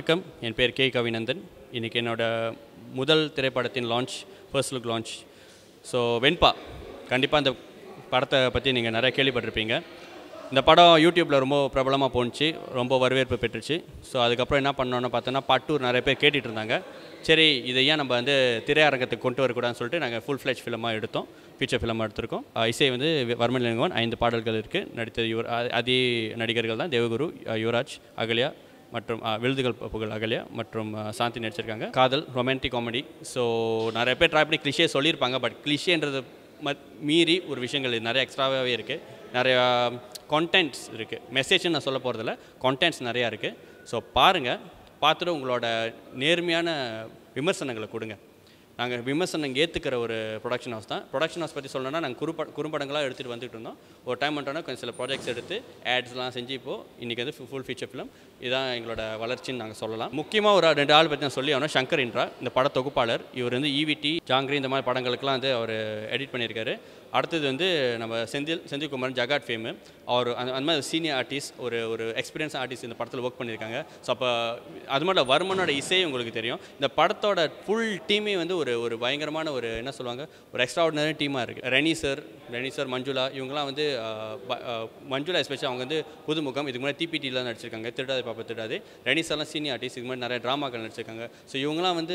வணக்கம் என் பேர் கே கவிநந்தன் இன்றைக்கி என்னோட முதல் திரைப்படத்தின் launch first look launch so Venba கண்டிப்பாக இந்த படத்தை பற்றி நீங்கள் நிறைய கேள்விப்பட்டிருப்பீங்க இந்த படம் யூடியூப்பில் ரொம்ப பிரபலமாக போணுச்சு ரொம்ப வரவேற்பு பெற்றுச்சு ஸோ அதுக்கப்புறம் என்ன பண்ணோன்னு பார்த்தோன்னா பாட்டு நிறைய பேர் கேட்டுட்டு இருந்தாங்க சரி இதை ஏன் நம்ம வந்து திரையரங்கத்துக்கு கொண்டு வரக்கூடாதுன்னு சொல்லிட்டு நாங்கள் ஃபுல் ஃப்ளெஜ் ஃபிலிமாக எடுத்தோம் ஃபீச்சர் ஃபிலிமாக எடுத்திருக்கோம் அஹ் இசை வந்து வர்மன் இளங்கோவன் ஐந்து பாடல்கள் இருக்குது நடித்த யுவர் அ- அதே நடிகர்கள் தான் தேவகுரு அஹ் யுவராஜ் அகல்யா மற்றும் அஹ், விழுதுகள் புகழ் அகல்யா மற்றும் அஹ், சாந்தி நடிச்சிருக்காங்க காதல் ரொமான்டிக் காமெடி ஸோ நிறைய பேர் ட்ரை பண்ணி கிளிஷே சொல்லியிருப்பாங்க பட் கிளிஷேன்றது மத் மீறி ஒரு விஷயங்கள் நிறைய எக்ஸ்ட்ராவாகவே இருக்குது நிறையா கான்டென்ட்ஸ் இருக்குது மெசேஜ்னு நான் சொல்ல போகிறதில்ல கான்டென்ட்ஸ் நிறையா இருக்குது ஸோ பாருங்கள் பார்த்துட்டு உங்களோட நேர்மையான விமர்சனங்களை கொடுங்க நாங்கள் விமர்சனம் ஏற்றுக்கிற ஒரு ப்ரொடக்ஷன் ஹவுஸ் தான் ப்ரொடக்ஷன் ஹவுஸ் பற்றி சொல்லணும்னா நாங்கள் குறுப்ப குறும்படங்களாக எடுத்துகிட்டு வந்துட்டு இருந்தோம் ஒரு டைம் பண்ணிட்டோன்னா கொஞ்சம் சில ப்ராஜெக்ட்ஸ் எடுத்து ஆட்ஸ்லாம் செஞ்சு இப்போது இன்றைக்கி வந்து ஃபுல் ஃபீச்சர் ஃபிலிம் இதுதான் எங்களோட வளர்ச்சின்னு நாங்கள் சொல்லலாம் முக்கியமாக ஒரு ரெண்டு ஆள் பற்றி நான் சொல்லி ஆகணும் சங்கர் இன்ட்ரா இந்த பட தொகுப்பாளர் இவர் வந்து ஈவிடி ஜாங்கிரி இந்த மாதிரி படங்களுக்கெல்லாம் வந்து அவர் எடிட் பண்ணியிருக்காரு அடுத்தது வந்து நம்ம செந்தில் செந்தில்குமார் ஜகாட் ஃபேமு அவர் அந்த அந்த மாதிரி சீனியர் ஆர்டிஸ்ட் ஒரு ஒரு எக்ஸ்பீரியன்ஸ் ஆர்டிஸ்ட் இந்த படத்தில் ஒர்க் பண்ணியிருக்காங்க ஸோ அப்போ அது மட்டும் இல்ல, வர்மனோட இசை உங்களுக்கு தெரியும் இந்த படத்தோட ஃபுல் டீமே வந்து ஒரு ஒரு பயங்கரமான ஒரு என்ன சொல்லுவாங்க ஒரு எக்ஸ்ட்ராடினரி டீமாக இருக்குது ரெனி சார் ரெனி சார் மஞ்சுளா இவங்கெல்லாம் வந்து ஆஹ், ப- ஆஹ், மஞ்சுளா எஸ்பெஷலி அவங்க வந்து புதுமுகம் இதுக்கு முன்னாடி டிபிடியில் நடிச்சிருக்காங்க திருடாது பாப்பா திருடாது ரெனி சார்லாம் சீனியர் ஆர்டிஸ்ட் இதுக்கு முன்னாடி நிறைய ட்ராமாக்கள் நடிச்சிருக்காங்க ஸோ இவங்கெல்லாம் வந்து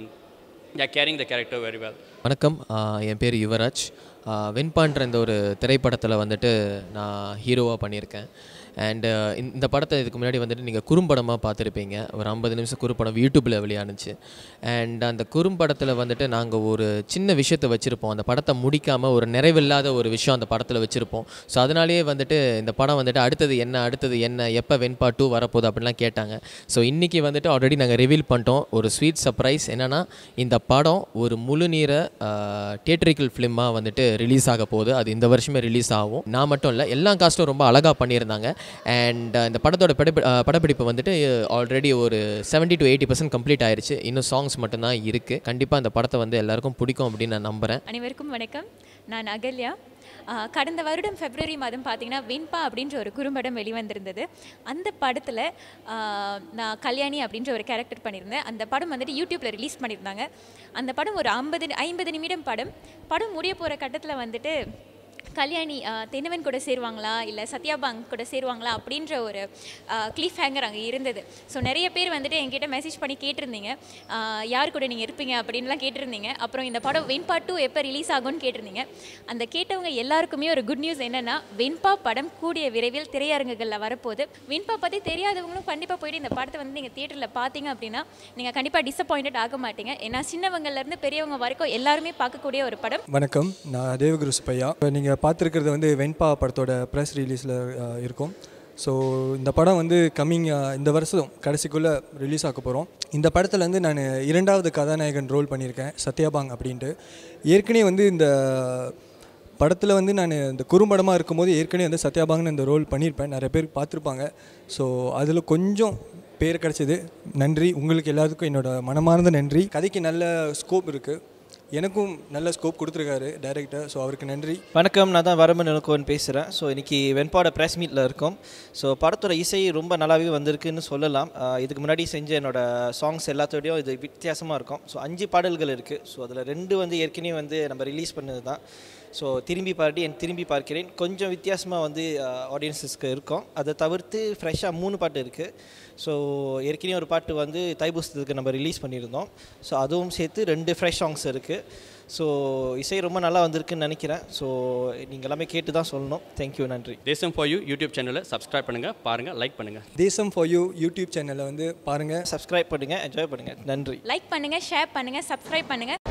yeah caring the character very well வணக்கம் ஆஹ் என் பேர் யுவராஜ் ஆஹ் வெண்பான்ற இந்த ஒரு திரைப்படத்தில் வந்துட்டு நான் ஹீரோவாக பண்ணியிருக்கேன் அண்டு இந்த படத்தை இதுக்கு முன்னாடி வந்துட்டு நீங்கள் குறும்படமாக பார்த்துருப்பீங்க ஒரு ஐம்பது நிமிஷம் குறும்படம் யூடியூப்பில் வெளியானுச்சு அண்ட் அந்த குறும்படத்தில் வந்துட்டு நாங்கள் ஒரு சின்ன விஷயத்தை வச்சுருப்போம் அந்த படத்தை முடிக்காமல் ஒரு நிறைவில்லாத ஒரு விஷயம் அந்த படத்தில் வச்சுருப்போம் ஸோ அதனாலேயே வந்துட்டு இந்த படம் வந்துட்டு அடுத்தது என்ன அடுத்தது என்ன எப்போ வெண்பா டூ வரப்போகுது அப்படின்லாம் கேட்டாங்க ஸோ இன்றைக்கி வந்துட்டு ஆல்ரெடி நாங்கள் ரிவீல் பண்ணிட்டோம் ஒரு ஸ்வீட் சர்ப்ரைஸ் என்னென்னா இந்த படம் ஒரு முழு நீர தியேட்டரிக்கல் ஃபிலிமாக வந்துட்டு ரிலீஸ் ஆக போகுது அது இந்த வருஷமே ரிலீஸ் ஆகும் நான் மட்டும் இல்லை எல்லா காஸ்ட்டும் ரொம்ப அழகாக பண்ணியிருந்தாங்க அண்ட் இந்த படத்தோட படப்பி அஹ், படப்பிடிப்பு வந்துட்டு ஆல்ரெடி ஒரு 70 டு எயிட்டி பர்சன்ட் கம்ப்ளீட் ஆயிருச்சு இன்னும் சாங்ஸ் மட்டும்தான் இருக்குது கண்டிப்பாக இந்த படத்தை வந்து எல்லாருக்கும் பிடிக்கும் அப்படின்னு நான் நம்புகிறேன் அனைவருக்கும் வணக்கம் நான் அகல்யா ஆஹ் கடந்த வருடம் பிப்ரவரி மாதம் பார்த்தீங்கன்னா வெண்பா அப்படின்ற ஒரு குறும்படம் வெளிவந்திருந்தது அந்த படத்தில் நான் கல்யாணி அப்படின்ற ஒரு கேரக்டர் பண்ணியிருந்தேன் அந்த படம் வந்துட்டு யூடியூப்பில் ரிலீஸ் பண்ணியிருந்தாங்க அந்த படம் ஒரு ஐம்பது ஐம்பது நிமிடம் படம் படம் முடிய போகிற கட்டத்தில் வந்துட்டு கல்யாணி ஆஹ், தென்னவன் கூட சேருவாங்களா இல்லை சத்யாபாங் கூட சேருவாங்களா அப்படின்ற ஒரு கிளிஃப் ஹேங்கர் அங்கே இருந்தது ஸோ நிறைய பேர் வந்துட்டு என்கிட்ட மெசேஜ் பண்ணி கேட்டிருந்தீங்க ஆஹ், யார் கூட நீங்கள் இருப்பீங்க அப்படின்லாம் கேட்டிருந்தீங்க அப்புறம் இந்த படம் வெண்பா டூ எப்போ ரிலீஸ் ஆகும்னு கேட்டிருந்தீங்க அந்த கேட்டவங்க எல்லாருக்குமே ஒரு குட் நியூஸ் என்னென்னா வெண்பா படம் கூடிய விரைவில் திரையரங்குகளில் வரப்போகுது வெண்பா பற்றி தெரியாதவங்களும் கண்டிப்பாக போயிட்டு இந்த படத்தை வந்து நீங்கள் தியேட்டரில் பார்த்தீங்க அப்படின்னா நீங்கள் கண்டிப்பாக டிசப்பாயிண்டட் ஆக மாட்டீங்க ஏன்னா சின்னவங்கலேருந்து பெரியவங்க வரைக்கும் எல்லாருமே பார்க்கக்கூடிய ஒரு படம் வணக்கம் நான் தேவகுரு சுப்பையா இப்போ நீங்கள் பார்த்துருக்கிறது வந்து வெண்பா படத்தோட ப்ரெஸ் ரிலீஸில் இருக்கும் ஸோ இந்த படம் வந்து கம்மிங் இந்த வருஷம் கடைசிக்குள்ளே ரிலீஸ் ஆக போகிறோம் இந்த படத்தில் வந்து நான் இரண்டாவது கதாநாயகன் ரோல் பண்ணியிருக்கேன் சத்யாபாங் அப்படின்ட்டு ஏற்கனவே வந்து இந்த படத்தில் வந்து நான் இந்த குறும்படமாக இருக்கும்போது ஏற்கனவே வந்து சத்யாபாங்னு இந்த ரோல் பண்ணியிருப்பேன் நிறைய பேர் பார்த்துருப்பாங்க ஸோ அதில் கொஞ்சம் பேர் கிடச்சிது நன்றி உங்களுக்கு எல்லாத்துக்கும் என்னோட மனமார்ந்த நன்றி கதைக்கு நல்ல ஸ்கோப் இருக்குது எனக்கும் நல்ல ஸ்கோப் கொடுத்துருக்காரு டைரக்டர் ஸோ அவருக்கு நன்றி வணக்கம் நான் தான் வரமன் இலக்கோன் பேசுகிறேன் ஸோ இன்றைக்கி வெண்பாட ப்ரெஸ் மீட்டில் இருக்கோம் ஸோ படத்தோட இசை ரொம்ப நல்லாவே வந்திருக்குன்னு சொல்லலாம் ஆஹ் இதுக்கு முன்னாடி செஞ்ச என்னோட சாங்ஸ் எல்லாத்தோடையும் இது வித்தியாசமாக இருக்கும் ஸோ அஞ்சு பாடல்கள் இருக்குது ஸோ அதில் ரெண்டு வந்து ஏற்கனவே வந்து நம்ம ரிலீஸ் பண்ணது தான் ஸோ திரும்பி பாடி என் திரும்பி பார்க்கிறேன் கொஞ்சம் வித்தியாசமாக வந்து ஆடியன்ஸஸ்க்கு இருக்கும் அதை தவிர்த்து ஃப்ரெஷ்ஷாக மூணு பாட்டு இருக்குது ஸோ ஏற்கனவே ஒரு பாட்டு வந்து தைப்பூசத்துக்கு நம்ம ரிலீஸ் பண்ணியிருந்தோம் ஸோ அதுவும் சேர்த்து ரெண்டு ஃப்ரெஷ் சாங்ஸ் இருக்குது ஸோ இசை ரொம்ப நல்லா வந்திருக்குன்னு நினைக்கிறேன் ஸோ நீங்கள் எல்லாமே கேட்டு தான் சொல்லணும் தேங்க்யூ நன்றி தேசம் ஃபார் யூ யூடியூப் சேனலை சப்ஸ்கிரைப் பண்ணுங்கள் பாருங்கள் லைக் பண்ணுங்கள் தேசம் ஃபார் யூ யூடியூப் சேனலை வந்து பாருங்கள் சப்ஸ்கிரைப் பண்ணுங்கள் என்ஜாய் பண்ணுங்கள் நன்றி லைக் பண்ணுங்கள் ஷேர் பண்ணுங்கள் சப்ஸ்கிரைப் பண்ணுங்கள்